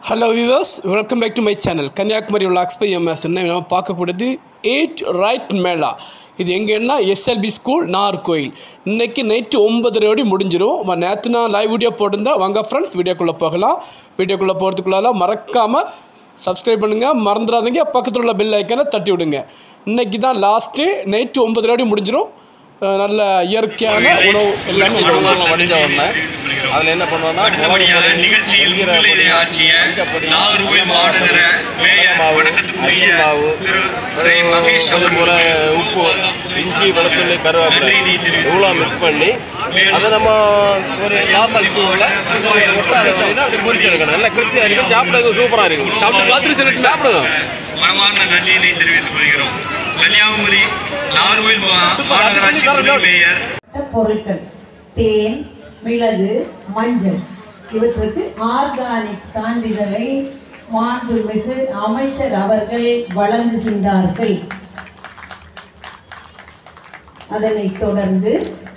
Hello viewers welcome back to my channel Kanniyakumari vlogs by MS நம்ம பார்க்கக்கூடியது eight right Mela இது எங்கன்னா எஸ்எல்பி ஸ்கூல் நாகர்கோயில் இன்னைக்கு நைட்டு ஒன்பதரை வரை முடிஞ்சிடும் நேற்று நான் லைவ் வீடியோ போட்டிருந்தேன் வாங்க ஃப்ரெண்ட்ஸ் வீடியோக்குள்ளே போகலாம் வீடியோக்குள்ளே போகிறதுக்குள்ளால மறக்காமல் சப்ஸ்கிரைப் பண்ணுங்கள் மறந்துடாதீங்க பக்கத்தில் உள்ள பெல் ஐக்கனை தட்டி விடுங்க இன்னைக்கு தான் லாஸ்ட்டு நைட்டு ஒன்பதரை வரை முடிஞ்சிடும் அஹ் நல்ல இயற்கையான உணவு எல்லாமே மிர்ச்சி இருக்கும். சூழ்நிலை வடிஞ்ச உடனே அதில் என்ன பண்ணுவோம்னா அடுத்தபடியாக நிகழ்ச்சியில் முன்னிலை ஆற்றிய நாகர்கோவில் மாநகர மேயர் வணக்கத்துக்குரிய திரு ரே மகேஷ் ஒரு முறை உப்பு இஞ்சி வெளுத்துள்ளி கருவேப்பிலை இவ்வளோ மிக்ஸ் பண்ணி அதை நம்ம ஒரு நார்மல் சூழில் அப்படி பொரிச்சு எடுக்கணும் நல்லா கிருப்தியாக இருக்கும் சாப்பிட்றது சூப்பராக இருக்கும் சாப்பிட்டு பார்த்துட்டு சில சாப்பிடுங்க மனமார்ந்த நன்றியினை தெரிவித்துக் கொள்கிறோம் கன்னியாகுமரி நாகர்கோவில் மா- மாநகராட்சி துணை மேயர் பொருட்கள் தேன் மிளகு மஞ்சள் இவற்றுக்கு ஆர்கானிக் சான்றிதழை மாண்புமிகு அமைச்சர் அவர்கள் வழங்குகின்றார்கள் அதனைத் தொடர்ந்து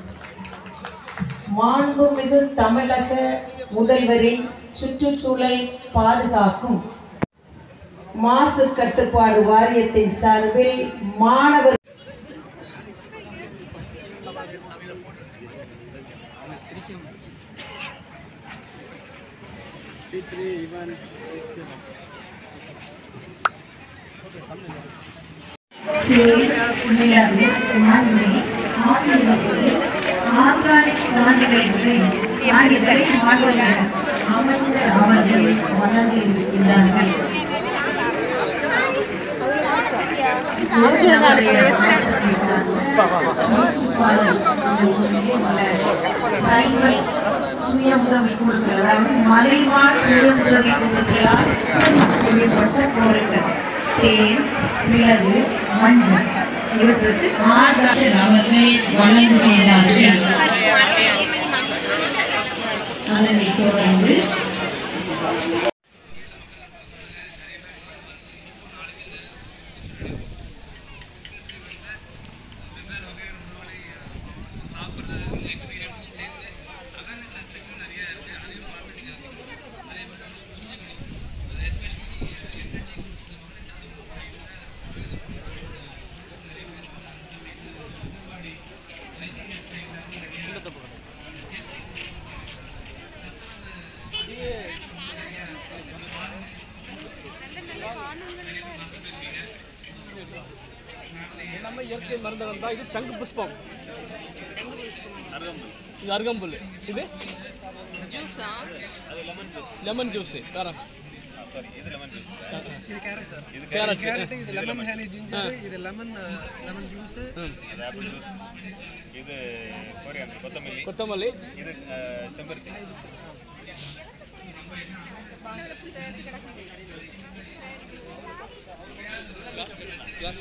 மாண்புமிகு தமிழக முதல்வரின் சுற்றுச்சூழல் பாதுகாக்கும் மாசு கட்டுப்பாடு வாரியத்தின் சார்பில் மாணவர் மிளகு மஞ்சள் ஆகியவற்றை ஆர்கானிக் சான்றிதழ்களை சான்றிதழை மாண்புமிகு அமைச்சர் அவர்கள் வழங்க இருக்கின்றார்கள் சுயமுதவி குழுக்கள் அதாவது மலைவாழ் சுயமுதவி குழுக்களால் செய்யப்பட்ட பொருட்கள் தேன் மிளகு மஞ்சள் இவற்றுக்கு ஆர்கானிக் அவர்கள் வழங்குகிறார்கள் அதனைத் தொடர்ந்து எல்லாமே இயற்கை மருந்தகம் தான் இது சங்கு புஷ்பம் இது அருகம்புல் இது லெமன் ஜூஸ் வேற கேரட் கேரட் இது லெமன் ஹனி ஜிஞ்சர் இது லெமன் லெமன் ஜூஸ் இது கொரியாண்டர் கொத்தமல்லி கொத்தமல்லி இது அஹ், செம்பருத்தி கிளாஸ்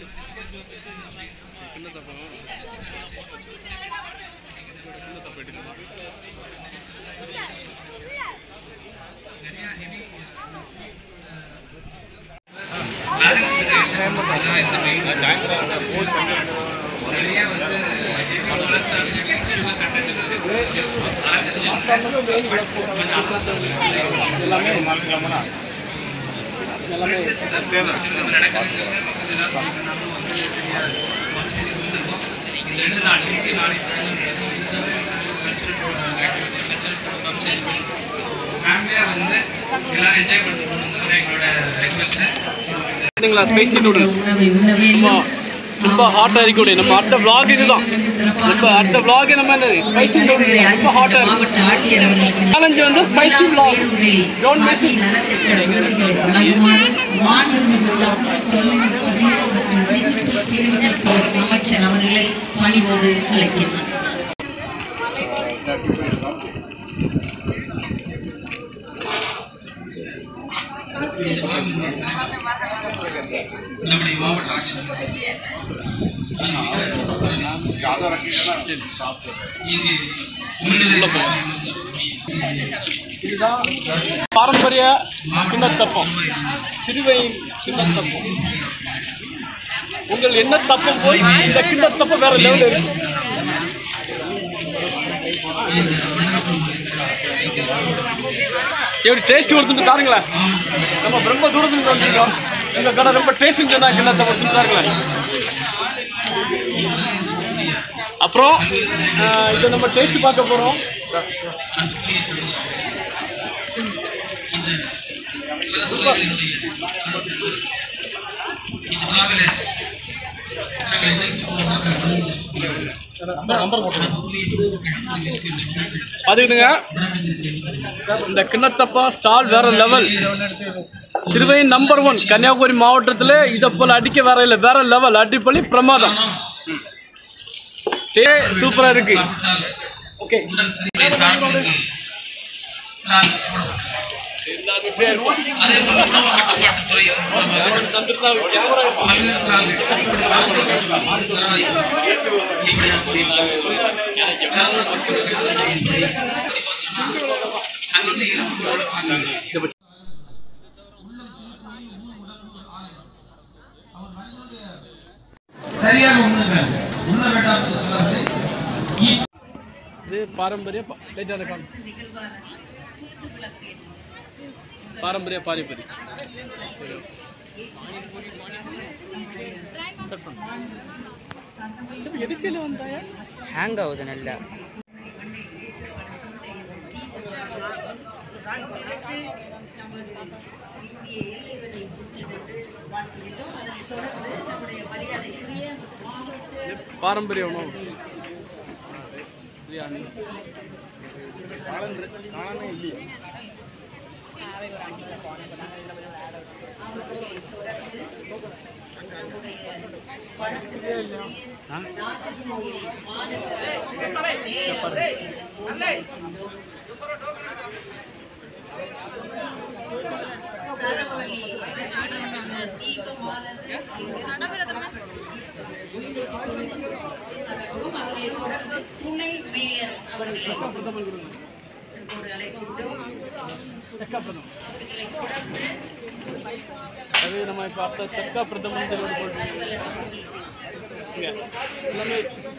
சரிங்களா ஸ்பைசி நூடுல்ஸ் நம்ம ரொம்ப ஹாட்டாக இருக்கக்கூடிய நம்ம அடுத்த vlog இதுதான் நம்ம அடுத்த vlog நம்ம என்னது ஸ்பைசி நூடுல்ஸ் ரொம்ப ஹாட்டாக இருக்கும் சேலஞ்சு வந்து spicy vlog don't miss it அமைச்சர் அவர்களை பணிவோடு அழைக்கின்றனர் நம்முடைய மாவட்ட ஆட்சியர் இங்கு முன்னிலை இதுதான் பாரம்பரிய கிண்ணத்தப்பம் திருவை கிண்ணத்தப்பம் உங்கள் என்ன தப்பம் போய் இந்த கிண்ணத்தப்பம் வேற லெவலில் இருக்கு எப்படி டேஸ்ட் கொடுத்துட்டு தாருங்களேன் நம்ம ரொம்ப தூரத்துக்கு வந்துருக்கோம் இந்த கடை ரொம்ப டேஸ்ட் சொன்னா கிண்ணத்தை கொடுத்துட்டு தாருங்களேன் அப்புறம் ஆஹ், இதை நம்ம டேஸ்ட் பார்க்க போகிறோம் பார்த்துக்கிட்டுங்க இந்த கிண்ணத்தப்பா ஸ்டால் வேற லெவல் திருவை நம்பர் ஒன் கன்னியாகுமரி மாவட்டத்தில் இதை போல் அடிக்க வேற இல்லை வேற லெவல் அடிப்பள்ளி பிரமாதம் டே சூப்பராக இருக்கு ஓகே முதல் சரியை சாப்பிடுவது நான் அதே போல உணவு கட்டுப்பாட்டுத்துறையின் மூலமாக பல்வேறு சால் சரியாக உண்ணுங்கள் உண்ண வேண்டாம் என்று சொல்லாது இது பாரம்பரிய பா- லைட்டா இருக்காங்க. பாரம்பரிய பானிபூரி எடுக்கல வந்தாயா ಹ್ಯಾಂಗ್ ಆಗೋದನ್ನೆಲ್ಲ பாரம்பரிய உணவு பிரியாணி துணை மேயர் அவர்களை ஒரு அழைக்கின்றோம் சக்காப்பிரதம் அவர்களை தொடர்ந்து அது நம்ம இப்போ அப்போ சக்கா பிரதமன் சொல்லி போட்டு இங்க எல்லாமே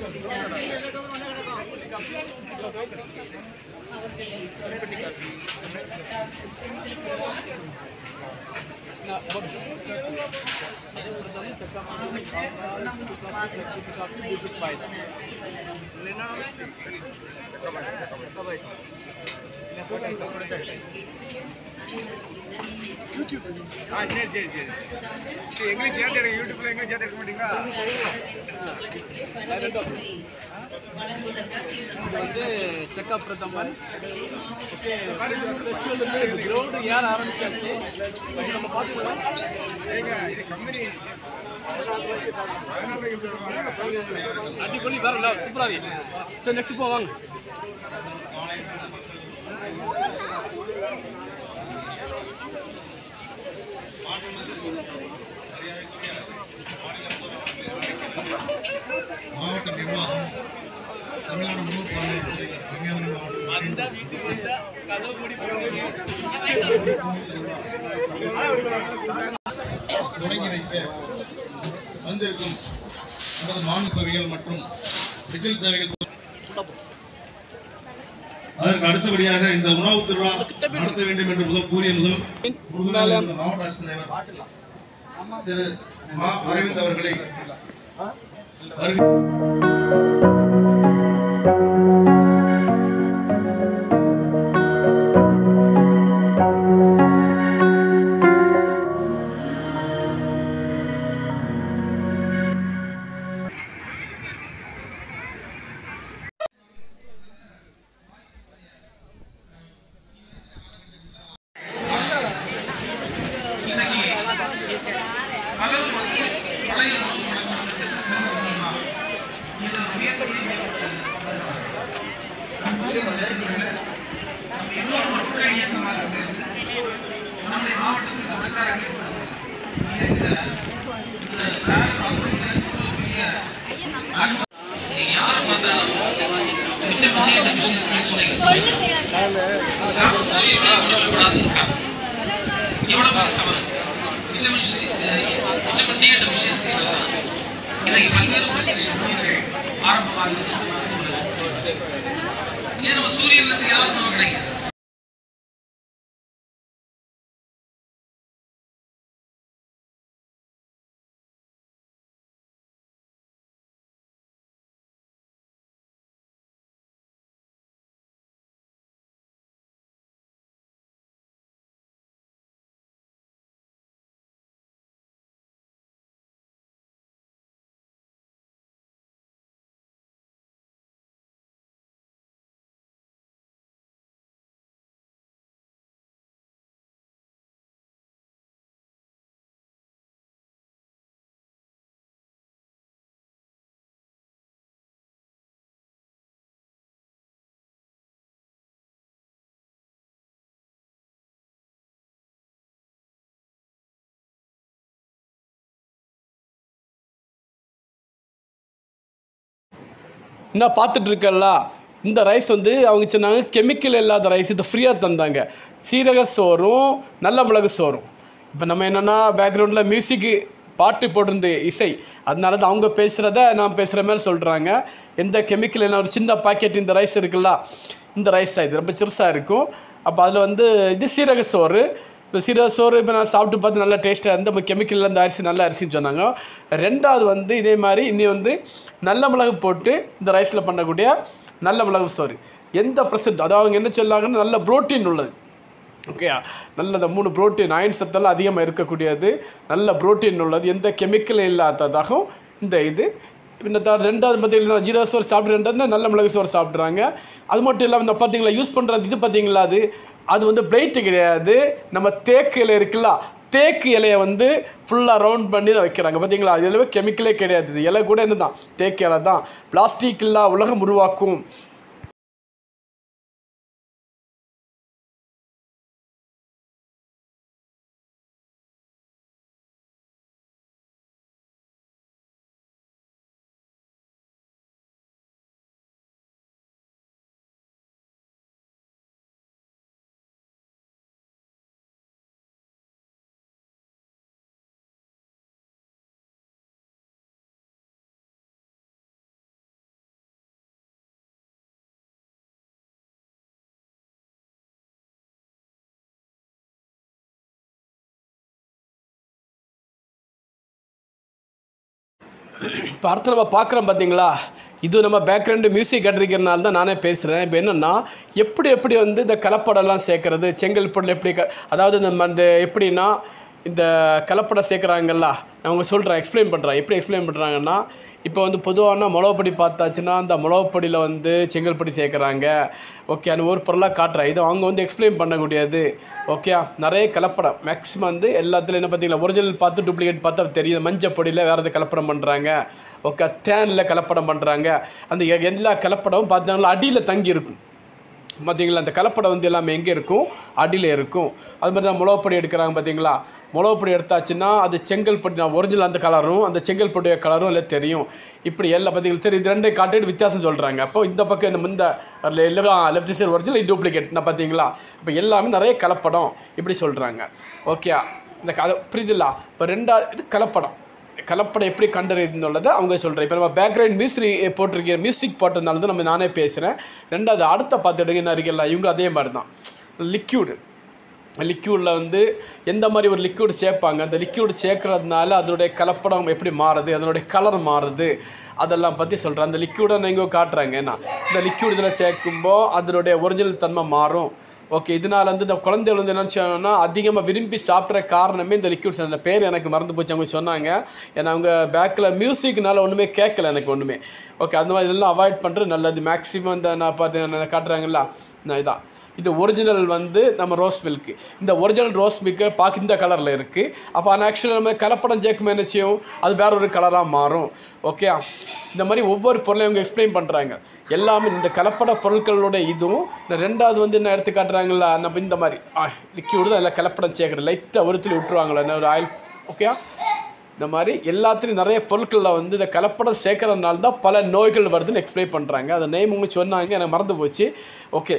ஆ சரி சரி சரி சரி எங்களுக்கு சேர்த்து எடுங்க யூடியூப்ல எங்களுக்கு சேர்த்து எடுக்க மாட்டீங்களா இது வந்து செக்கா பிரதமன் ஓகே ஃபெஸ்டிவல் வந்து கிரவுண்டு ஏற ஆரம்பிச்சாச்சு அது நம்ம பார்த்துக்கலாம் ஏங்க இது கம்பெனி அதனால தான் இப்படி வருவாங்க அடிப்பொலி வேற இல்லை சூப்பராக இருக்கு சரி நெக்ஸ்ட் போவாங்க மாவட்ட நிர்வாகம் தமிழ்நாடு உணவு பாதுகாப்பு கன்னியாகுமரி மாவட்டம் தொடங்கி வைக்க வந்திருக்கும் நமது மாநிலவியல் மற்றும் டிஜிட்டல் சேவைகள் அதற்கு அடுத்தபடியாக இந்த உணவு திருவிழா நடத்த வேண்டும் என்று முதல் கூறிய முதல் உறுதுணையாக இருந்த மாவட்ட ஆட்சித்தலைவர் திரு மா அரவிந்த் அவர்களை வருகை பலரும் வந்து பழைய உணவு பழக்கவழக்கத்திற்கு செல்வதா இது முயற்சி நம்ம இன்னொரு மக்கள் இயக்கமாக சேர்ந்து நம்முடைய மாவட்டத்தில் இந்த பிரச்சாரங்களை இந்த இந்த சாலை வந்து எனக்கு ஒரு பெரிய அன்பு. நீங்க யார் வந்தாலும் விட்டமின் சி deficiency இல்லை. நாம சூரிய ஒளி உடம்புக்கூடாதுன்னு இருக்காங்க. எவ்வளவு தவறு vitamin C vitamin D deficiency இன்னைக்கு பல்வேறு பிரச்சனைகள் ஆரம்பமாக இது நம்ம சூரியன்ல இருந்து இலவசமாக கிடைக்குது என்ன பார்த்துட்டு இருக்கல இந்த ரைஸ் வந்து அவங்க சொன்னாங்க கெமிக்கல் இல்லாத ரைஸ் இதை ஃப்ரீயாக தந்தாங்க சீரக சோறும் நல்ல மிளகு சோறும் இப்போ நம்ம என்னென்னா பேக்ரவுண்டில் மியூசிக்கு பாட்டு போட்டிருந்த இசை அதனால தான் அவங்க பேசுகிறத நான் பேசுகிற மாதிரி சொல்கிறாங்க எந்த கெமிக்கல் என்ன ஒரு சின்ன பாக்கெட் இந்த ரைஸ் இருக்குல்ல இந்த ரைஸ் தான் இது ரொம்ப சிறுசாக இருக்கும் அப்போ அதில் வந்து இது சீரக சோறு இப்போ சீரக சோறு இப்போ நான் சாப்பிட்டு பார்த்து நல்லா டேஸ்ட்டாக இருந்து நம்ம கெமிக்கல் அந்த அரிசி நல்ல அரிசின்னு சொன்னாங்க ரெண்டாவது வந்து இதே மாதிரி இன்னி வந்து நல்ல மிளகு போட்டு இந்த ரைஸில் பண்ணக்கூடிய நல்ல மிளகு சோறு எந்த பர்சன்ட் அதாவது அவங்க என்ன சொல்லாங்கன்னா நல்ல புரோட்டீன் உள்ளது ஓகே நல்ல இந்த மூணு புரோட்டீன் அயன் சத்தெல்லாம் அதிகமாக இருக்கக்கூடியது நல்ல புரோட்டீன் உள்ளது எந்த கெமிக்கலும் இல்லாததாகவும் இந்த இது இந்த த ரெண்டாவது பார்த்தீங்கன்னா ஜீரா சோறு சாப்பிட்டு ரெண்டாவது நல்ல மிளகு சோறு சாப்பிட்றாங்க அது மட்டும் இல்லாமல் இந்த பார்த்தீங்களா யூஸ் பண்ணுறது இது பார்த்தீங்களா அது அது வந்து பிளைட்டு கிடையாது நம்ம தேக்கு இலை இருக்குல்ல தேக்கு இலையை வந்து ஃபுல்லாக ரவுண்ட் பண்ணி தான் வைக்கிறாங்க பார்த்தீங்களா அது எல்லாமே கெமிக்கலே கிடையாது இது இலை கூட என்ன தான் தேக்கு இலை தான் பிளாஸ்டிக் இல்லா உலகம் உருவாக்கும் இப்போ அடுத்து நம்ம பார்க்குறோம் பார்த்தீங்களா இது நம்ம பேக்ரவுண்டு மியூசிக் கட்டிருக்கிறனால தான் நானே பேசுகிறேன் இப்போ என்னென்னா எப்படி எப்படி வந்து இந்த கலப்படம்லாம் சேர்க்குறது செங்கல் பொருள் எப்படி க அதாவது நம்ம அந்த எப்படின்னா இந்த கலப்படம் சேர்க்குறாங்கல்ல நான் அவங்க சொல்கிறேன் எக்ஸ்பிளைன் பண்ணுறேன் எப்படி எக்ஸ்பிளைன் பண்ணுறாங்கன்னா இப்போ வந்து பொதுவான மிளகுப்பொடி பார்த்தாச்சுன்னா அந்த மிளகுப்பொடியில் வந்து செங்கல் பொடி சேர்க்குறாங்க ஓகே அந்த ஒரு பொருளாக காட்டுறேன் இது அவங்க வந்து எக்ஸ்பிளைன் பண்ணக்கூடியது ஓகே நிறைய கலப்படம் மேக்ஸிமம் வந்து எல்லாத்துலையும் என்ன பார்த்தீங்களா ஒரிஜினல் பார்த்து டூப்ளிகேட் பார்த்தா தெரியும் மஞ்சள் பொடியில் வேறு எது கலப்படம் பண்ணுறாங்க ஓகே தேனில் கலப்படம் பண்ணுறாங்க அந்த எ- எல்லா கலப்படமும் பார்த்தீங்கன்னா அடியில் தங்கி இருக்கும் பார்த்தீங்களா அந்த கலப்படம் வந்து எல்லாமே எங்கே இருக்கும் அடியில் இருக்கும் அது மாதிரி தான் மிளகுப்பொடி எடுக்கிறாங்க பார்த்தீங்களா மிளகுப்பொடி எடுத்தாச்சுன்னா அது செங்கல் பொடி நான் ஒரிஜினல் அந்த கலரும் அந்த செங்கல் பொடிய கலரும் எல்லாம் தெரியும் இப்படி எல்லாம் பார்த்தீங்களா சரி இது ரெண்டையும் காட்டிட்டு வித்தியாசம் சொல்கிறாங்க அப்போ இந்த பக்கம் இந்த இந்த லெஃப்ட் சைடு ஒரிஜினல் இது டூப்ளிகேட் நான் பார்த்தீங்களா இப்போ எல்லாமே நிறைய கலப்படம் இப்படி சொல்கிறாங்க ஓகே இந்த கதை புரியுதுல்ல இப்போ ரெண்டாவது இது கலப்படம் கலப்படம் எப்படி கண்டறிந்துள்ளதை அவங்க சொல்கிறேன் இப்போ நம்ம பேக்ரவுண்ட் மியூசிக் போட்டிருக்கிற மியூசிக் போட்டதுனால தான் நம்ம நானே பேசுகிறேன் ரெண்டாவது அடுத்த பார்த்துடுங்க என்ன இருக்குல்ல இவங்க அதே மாதிரி தான் லிக்யூடு லிக்யூடில் வந்து எந்த மாதிரி ஒரு லிக்யூட் சேர்ப்பாங்க அந்த லிக்யூட் சேர்க்கறதுனால அதனுடைய கலப்படம் எப்படி மாறுது அதனுடைய கலர் மாறுது அதெல்லாம் பற்றி சொல்கிறேன் அந்த லிக்யூடை நீங்கள் காட்டுறாங்க ஏன்னா இந்த லிக்யூட் இதில் சேர்க்கும்போது அதனுடைய ஒரிஜினல் தன்மை மாறும் ஓகே இதனால வந்து இந்த குழந்தைகள் வந்து என்ன செய்யணும்னா அதிகமாக விரும்பி சாப்பிட்ற காரணமே இந்த லிக்யூட்ஸ் அந்த பேர் எனக்கு மறந்து போச்சு அவங்க சொன்னாங்க ஏன்னா அவங்க பேக்கில் மியூசிக்னால ஒன்றுமே கேட்கல எனக்கு ஒன்றுமே ஓகே அந்த மாதிரி இதெல்லாம் அவாய்ட் பண்ணுறது நல்லது மேக்ஸிமம் இந்த நான் பார்த்து நான் காட்டுறாங்கல்ல நான் இதான் இது ஒரிஜினல் வந்து நம்ம ரோஸ் மில்க்கு இந்த ஒரிஜினல் ரோஸ் மில்க்கு பார்க்க இந்த கலரில் இருக்குது அப்போ ஆனால் ஆக்சுவலாக நம்ம கலப்படம் சேர்க்கும் என்ன செய்யும் அது வேற ஒரு கலராக மாறும் ஓகே இந்த மாதிரி ஒவ்வொரு பொருளையும் அவங்க எக்ஸ்பிளைன் பண்ணுறாங்க எல்லாமே இந்த கலப்பட பொருட்களோட இதுவும் இந்த ரெண்டாவது வந்து என்ன எடுத்து காட்டுறாங்களா நம்ம இந்த மாதிரி லிக்யூடு தான் எல்லாம் கலப்படம் சேர்க்குறது லைட்டாக ஒரு துளி விட்டுருவாங்களா இந்த ஒரு ஆயில் ஓகே இந்த மாதிரி எல்லாத்துலேயும் நிறைய பொருட்களில் வந்து இந்த கலப்படம் சேர்க்கறதுனால தான் பல நோய்கள் வருதுன்னு எக்ஸ்பிளைன் பண்ணுறாங்க அதை நேம் அவங்க சொன்னாங்க எனக்கு மறந்து போச்சு ஓகே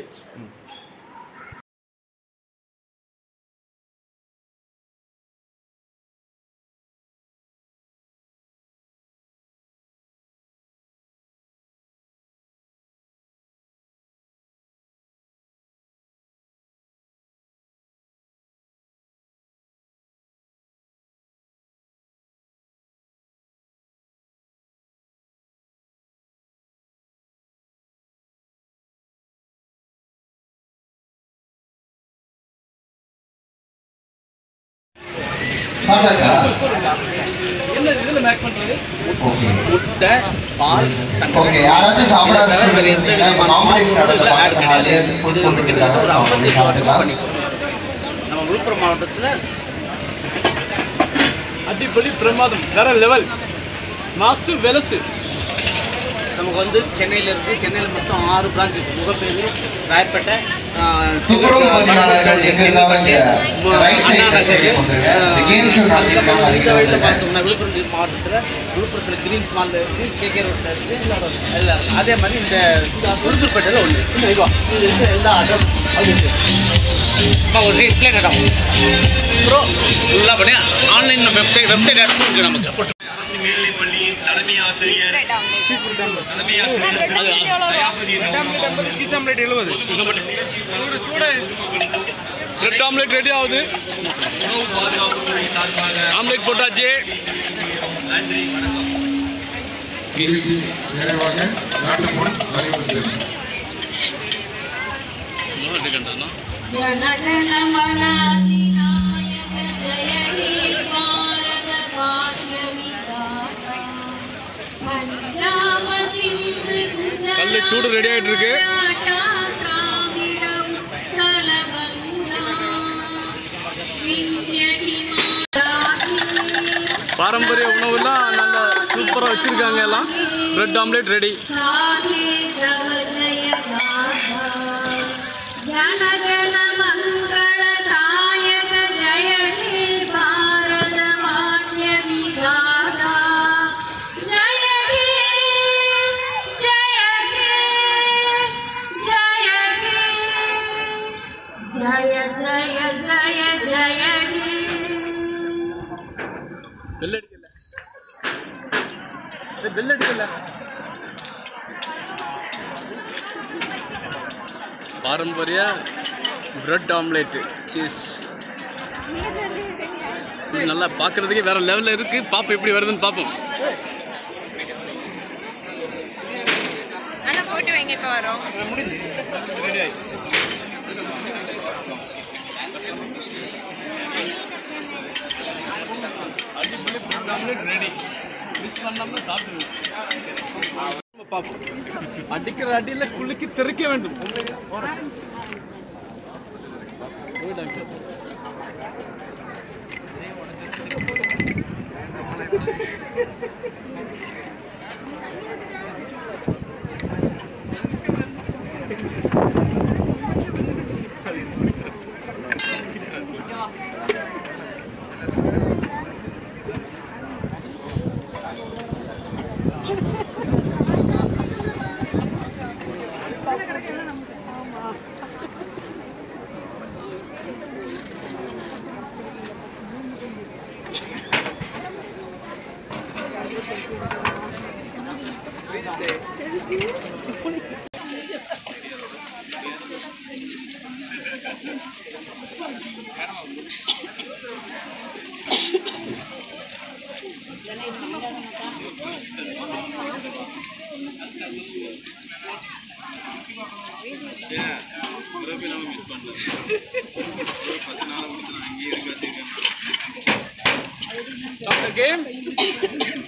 சாப்பிட்டாச்சா என்ன இதில் மேக் பண்ணுறது ஓகே முட்டை பால் ஓகே யாராச்சும் சாப்பிடாத student இருந்தீங்கன்னா இப்போ காம்படிஷன் நடந்த பக்கத்து ஹாலிலே ஃபுட் கொண்டு இருக்காங்க ஸோ அவங்க போய் சாப்பிட்டுக்கலாம் நம்ம விழுப்புரம் மாவட்டத்தில் அடிப்பொலி பிரமாதம் வேற லெவல் மாசு வெலசு நமக்கு வந்து சென்னையில் இருக்குது சென்னையில் மொத்தம் ஆறு பிரான்ச் இருக்குது முகப்பேரு ராயப்பேட்டை துப்புரவு பணியாளர்கள் எங்க இருந்தாலும் இங்க ரைட் சைடு சைடு வந்துருங்க இந்த கேம் ஷோ நடத்திருக்காங்க அதுக்கு வந்துருங்க பார்த்தோம்னா விழுப்புரம் மாவட்டத்தில் விழுப்புரத்தில் கிரீன் ஸ்மாலில் இருக்குது கேகே ரோட்டில் இருக்குது எல்லாம் அதே மாதிரி இந்த உளுத்தூர்பேட்டையில் ஒன்று இன்னும் இதுவா இது வந்து எல்லா அட்ரஸ் அது இப்போ ஒரு பிளேட் இடம் ப்ரோ ஃபுல்லாக பண்ணி ஆன்லைன் வெப்சைட் வெப்சைட் இருக்குது நமக்கு சீஸ் ஆம்லேட் எழுபது ரெட் ஆம்லெட் ரெடி ஆகுது ஆம்லெட் போட்டாச்சு நிறைவாக நாட்டுப்பொன் அறிவுறுத்தல் கல்லு சூடு ரெடி ஆகிட்டு இருக்கு பாரம்பரிய உணவுலாம் நல்ல சூப்பராக வச்சிருக்காங்க எல்லாம் ரெட் ஆம்லெட் ரெடி ஜனகண மங்கள தாயக ஜய ஹே பாரத மான்ய விதாதா ஜய ஹே ஜய ஹே ஜய ஹே ஜய ஜய ஜய ஜய ஹே பெல் அடிக்கல ஏய், பெல் அடிக்கல பாரம்பரிய பிரெட் ஆம்லேட்டு சீஸ் இது நல்லா பார்க்கறதுக்கே வேற லெவலில் இருக்கு பாப்போம் எப்படி வருதுன்னு பார்ப்போம் ஆனா போட்டு வைங்க இப்ப வரோம் ரெடி மிஸ் பண்ணாம சாப்பிடுவோம் பார்ப்போம் அடிக்கிற அடியில் குலுக்கி தெறிக்க வேண்டும் Stop the game.